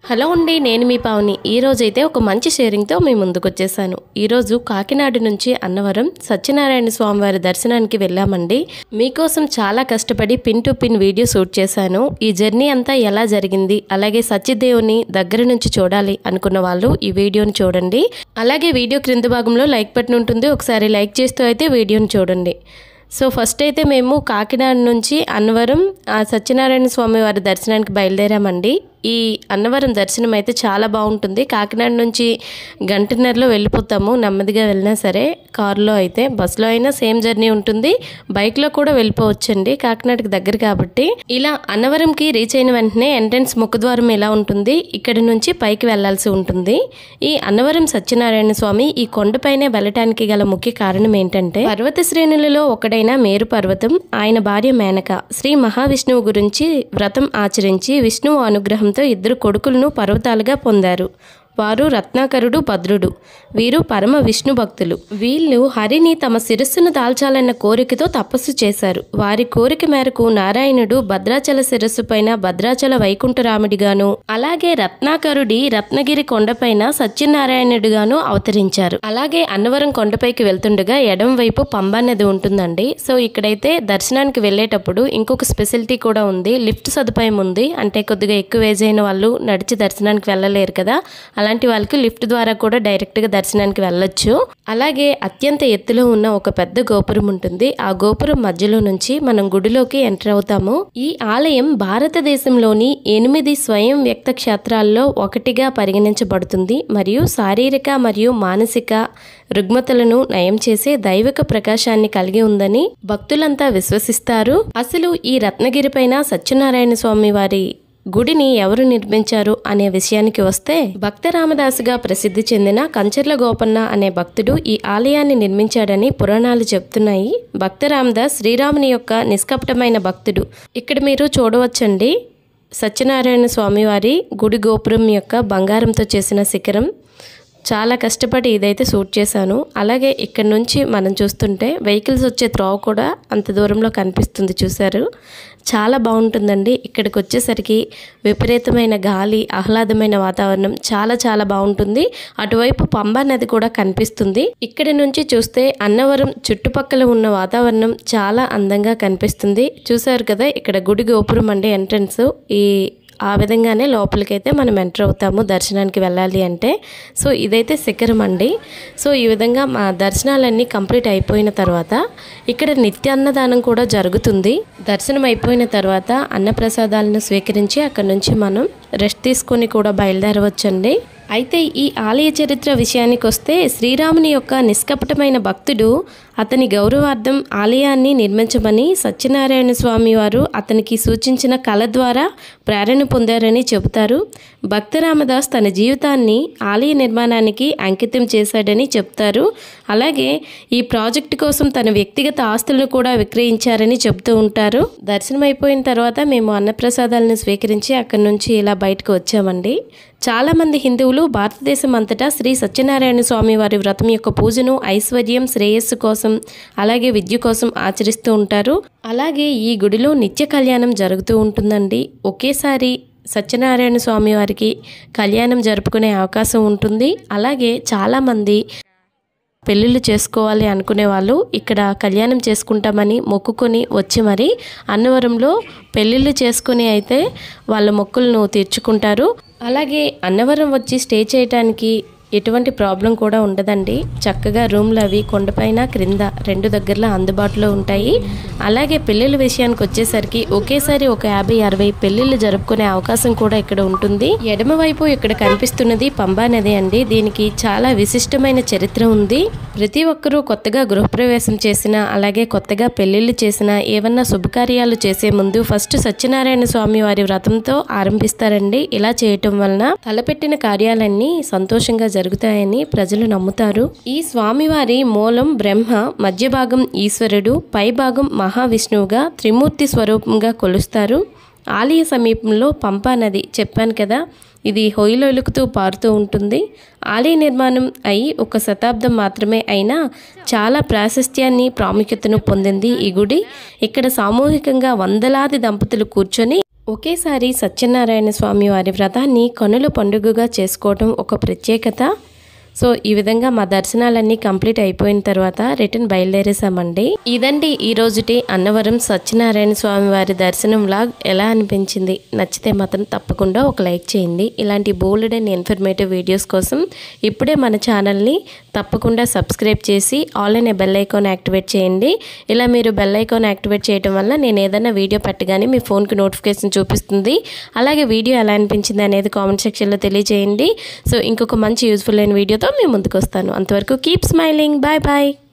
hello అండి నేను మీ పావని ఈ రోజైతే ఒక మంచి షేరింగ్తో మీ ముందుకు వచ్చేసాను ఈరోజు కాకినాడ నుంచి అన్నవరం సత్యనారాయణ స్వామి వారి దర్శనానికి వెళ్ళామండి మీకోసం చాలా కష్టపడి pin to pin video shoot చేశాను ఈ జర్నీ అంతా ఎలా జరిగింది అలాగే సత్యదేవుని దగ్గర నుంచి చూడాలి అనుకున్న వాళ్ళు ఈ వీడియోని చూడండి అలాగే వీడియో క్రింద భాగంలో లైక్ బటన్ ఉంటుంది ఒకసారి లైక్ చేస్తూ అయితే వీడియోని చూడండి సో ఫస్ట్ అయితే మేము కాకినాడ నుంచి అన్నవరం ఆ సత్యనారాయణ స్వామి వారి దర్శనానికి బయలుదేరామండి ఈ అన్నవరం దర్శనం అయితే చాలా బాగుంటుంది కాకినాడ నుంచి గంటన్నరలో వెళ్ళిపోతాము నెమ్మదిగా వెళ్ళినా సరే కారులో అయితే బస్సులో అయినా సేమ్ జర్నీ ఉంటుంది బైక్లో కూడా వెళ్ళిపోవచ్చండి కాకినాడకి దగ్గర కాబట్టి ఇలా అన్నవరంకి రీచ్ అయిన వెంటనే ఎంట్రన్స్ ముఖద్వారం ఎలా ఉంటుంది ఇక్కడి నుంచి పైకి వెళ్లాల్సి ఉంటుంది ఈ అన్నవరం సత్యనారాయణ స్వామి ఈ కొండపైనే వెళ్ళటానికి గల ముఖ్య కారణం ఏంటంటే పర్వత శ్రేణులలో ఒకడైన మేరు పర్వతం ఆయన భార్య మేనక శ్రీ మహావిష్ణువు గురించి వ్రతం ఆచరించి విష్ణువు అనుగ్రహంతో ఇద్దరు కొడుకులను పర్వతాలుగా పొందారు వారు రత్నాకరుడు భద్రుడు వీరు పరమ విష్ణు భక్తులు వీళ్ళు హరిని తమ శిరస్సును దాల్చాలన్న కోరికతో తపస్సు చేశారు వారి కోరిక మేరకు నారాయణుడు భద్రాచల శిరస్సు పైన భద్రాచల వైకుంఠరాముడిగాను అలాగే రత్నాకరుడి రత్నగిరి కొండపైన సత్యనారాయణుడిగాను అవతరించారు అలాగే అన్నవరం కొండపైకి వెళ్తుండగా ఎడం వైపు పంబా నది ఉంటుందండి సో ఇక్కడైతే దర్శనానికి వెళ్ళేటప్పుడు ఇంకొక స్పెషాలిటీ కూడా ఉంది లిఫ్ట్ సదుపాయం ఉంది అంటే కొద్దిగా ఎక్కువ ఏజ్ అయిన వాళ్ళు నడిచి దర్శనానికి వెళ్ళలేరు కదా అలాంటి వాళ్ళకి లిఫ్ట్ ద్వారా కూడా డైరెక్ట్గా దర్శనానికి వెళ్ళొచ్చు అలాగే అత్యంత ఎత్తులో ఉన్న ఒక పెద్ద గోపురం ఉంటుంది ఆ గోపురం మధ్యలో నుంచి మనం గుడిలోకి ఎంటర్ అవుతాము ఈ ఆలయం భారతదేశంలోని ఎనిమిది స్వయం వ్యక్త క్షేత్రాల్లో ఒకటిగా పరిగణించబడుతుంది మరియు శారీరక మరియు మానసిక రుగ్మతలను నయం చేసే దైవిక ప్రకాశాన్ని కలిగి ఉందని భక్తులంతా విశ్వసిస్తారు అసలు ఈ రత్నగిరి పైన సత్యనారాయణ స్వామి వారి గుడిని ఎవరు నిర్మించారు అనే విషయానికి వస్తే భక్త రామదాసుగా ప్రసిద్ధి చెందిన కంచర్ల గోపన్న అనే భక్తుడు ఈ ఆలయాన్ని నిర్మించాడని పురాణాలు చెప్తున్నాయి భక్త రామదాస్ శ్రీరాముని యొక్క నిష్కపటమైన భక్తుడు ఇక్కడ మీరు చూడవచ్చండి సత్యనారాయణ స్వామివారి గుడి గోపురం యొక్క బంగారంతో చేసిన శిఖరం చాలా కష్టపడి ఇదైతే షూట్ చేశాను అలాగే ఇక్కడ నుంచి మనం చూస్తుంటే వెహికల్స్ వచ్చే త్రోవ కూడా అంత దూరంలో కనిపిస్తుంది చూశారు చాలా బాగుంటుందండి ఇక్కడికి వచ్చేసరికి విపరీతమైన గాలి ఆహ్లాదమైన వాతావరణం చాలా చాలా బాగుంటుంది అటువైపు పంబా నది కూడా కనిపిస్తుంది ఇక్కడి నుంచి చూస్తే అన్నవరం చుట్టుపక్కల ఉన్న వాతావరణం చాలా అందంగా కనిపిస్తుంది చూసారు కదా ఇక్కడ గుడి గోపురం అండి ఎంట్రన్స్ ఈ ఆ విధంగానే లోపలికైతే మనం ఎంటర్ అవుతాము దర్శనానికి వెళ్ళాలి అంటే సో ఇదైతే శిఖరం అండి సో ఈ విధంగా మా దర్శనాలన్నీ కంప్లీట్ అయిపోయిన తర్వాత ఇక్కడ నిత్య అన్నదానం కూడా జరుగుతుంది దర్శనం అయిపోయిన తర్వాత అన్నప్రసాదాలను స్వీకరించి అక్కడ నుంచి మనం రెస్ట్ తీసుకొని కూడా బయలుదేరవచ్చండి అయితే ఈ ఆలయ చరిత్ర విషయానికి వస్తే శ్రీరాముని యొక్క నిష్కపటమైన భక్తుడు అతని గౌరవార్థం ఆలయాన్ని నిర్మించమని సత్యనారాయణ స్వామి వారు అతనికి సూచించిన కళ ద్వారా ప్రేరణ పొందారని చెబుతారు భక్త రామదాస్ తన జీవితాన్ని ఆలయ నిర్మాణానికి అంకితం చేశాడని చెప్తారు అలాగే ఈ ప్రాజెక్టు కోసం తన వ్యక్తిగత ఆస్తులను కూడా విక్రయించారని చెబుతూ ఉంటారు దర్శనం అయిపోయిన తర్వాత మేము అన్నప్రసాదాలను స్వీకరించి అక్కడి నుంచి ఇలా బయటకు వచ్చామండి చాలామంది హిందువులు భారతదేశం అంతటా శ్రీ సత్యనారాయణ స్వామి వారి వ్రతం యొక్క పూజను ఐశ్వర్యం శ్రేయస్సు కోసం అలాగే విద్య కోసం ఆచరిస్తూ ఉంటారు అలాగే ఈ గుడిలో నిత్య కళ్యాణం జరుగుతూ ఉంటుందండి ఒకేసారి సత్యనారాయణ స్వామి వారికి కళ్యాణం జరుపుకునే అవకాశం ఉంటుంది అలాగే చాలామంది పెళ్ళిళ్ళు చేసుకోవాలి అనుకునే వాళ్ళు ఇక్కడ కళ్యాణం చేసుకుంటామని మొక్కుకొని వచ్చి మరి అన్నవరంలో పెళ్ళిళ్ళు చేసుకుని అయితే వాళ్ళ మొక్కులను తీర్చుకుంటారు అలాగే అన్నవరం వచ్చి స్టే చేయటానికి ఎటువంటి ప్రాబ్లం కూడా ఉండదండి చక్కగా రూమ్లు అవి కొండపైన క్రింద రెండు దగ్గరలో అందుబాటులో ఉంటాయి అలాగే పెళ్ళిళ్ళ విషయానికి వచ్చేసరికి ఒకేసారి ఒక యాభై అరవై పెళ్ళిళ్ళు జరుపుకునే అవకాశం కూడా ఇక్కడ ఉంటుంది ఎడమవైపు ఇక్కడ కనిపిస్తున్నది పంబా నది అండి దీనికి చాలా విశిష్టమైన చరిత్ర ఉంది ప్రతి ఒక్కరూ కొత్తగా గృహప్రవేశం చేసిన అలాగే కొత్తగా పెళ్ళిళ్ళు చేసిన ఏమన్నా శుభకార్యాలు చేసే ముందు ఫస్ట్ సత్యనారాయణ స్వామి వారి వ్రతంతో ఆరంభిస్తారండి ఇలా చేయటం వలన తలపెట్టిన కార్యాలన్నీ సంతోషంగా జరుగుతాయని ప్రజలు నమ్ముతారు ఈ స్వామివారి మూలం బ్రహ్మ మధ్య భాగం ఈశ్వరుడు పై భాగం మహావిష్ణువుగా త్రిమూర్తి స్వరూపంగా కొలుస్తారు ఆలయ సమీపంలో పంపా నది చెప్పాను కదా ఇది హొయిలొలుకుతూ పారుతూ ఉంటుంది ఆలయ నిర్మాణం అయి ఒక శతాబ్దం మాత్రమే అయినా చాలా ప్రాశస్త్యాన్ని ప్రాముఖ్యతను పొందింది ఈ గుడి ఇక్కడ సామూహికంగా వందలాది దంపతులు కూర్చొని ఒకేసారి సత్యనారాయణ స్వామి వారి వ్రతాన్ని కనుల పండుగగా చేసుకోవటం ఒక ప్రత్యేకత సో ఈ విధంగా మా దర్శనాలన్నీ కంప్లీట్ అయిపోయిన తర్వాత రిటర్న్ బయలుదేరేసామండి ఇదండి ఈ రోజుటి అన్నవరం సత్యనారాయణ స్వామి వారి దర్శనం వ్లాగ్ ఎలా అనిపించింది నచ్చితే మాత్రం తప్పకుండా ఒక లైక్ చేయండి ఇలాంటి బోల్డ్ అండ్ ఇన్ఫర్మేటివ్ వీడియోస్ కోసం ఇప్పుడే మన ఛానల్ని తప్పకుండా సబ్స్క్రైబ్ చేసి ఆల్ అనే బెల్ ఐకాన్ యాక్టివేట్ చేయండి ఇలా మీరు బెల్ ఐకాన్ యాక్టివేట్ చేయడం వల్ల నేను ఏదైనా వీడియో పెట్టగానే మీ ఫోన్కి నోటిఫికేషన్ చూపిస్తుంది అలాగే వీడియో ఎలా అనిపించింది అనేది కామెంట్ సెక్షన్లో తెలియజేయండి సో ఇంకొక మంచి యూస్ఫుల్ అయిన వీడియోతో మేము ముందుకు వస్తాను అంతవరకు కీప్ స్మైలింగ్ బాయ్ బాయ్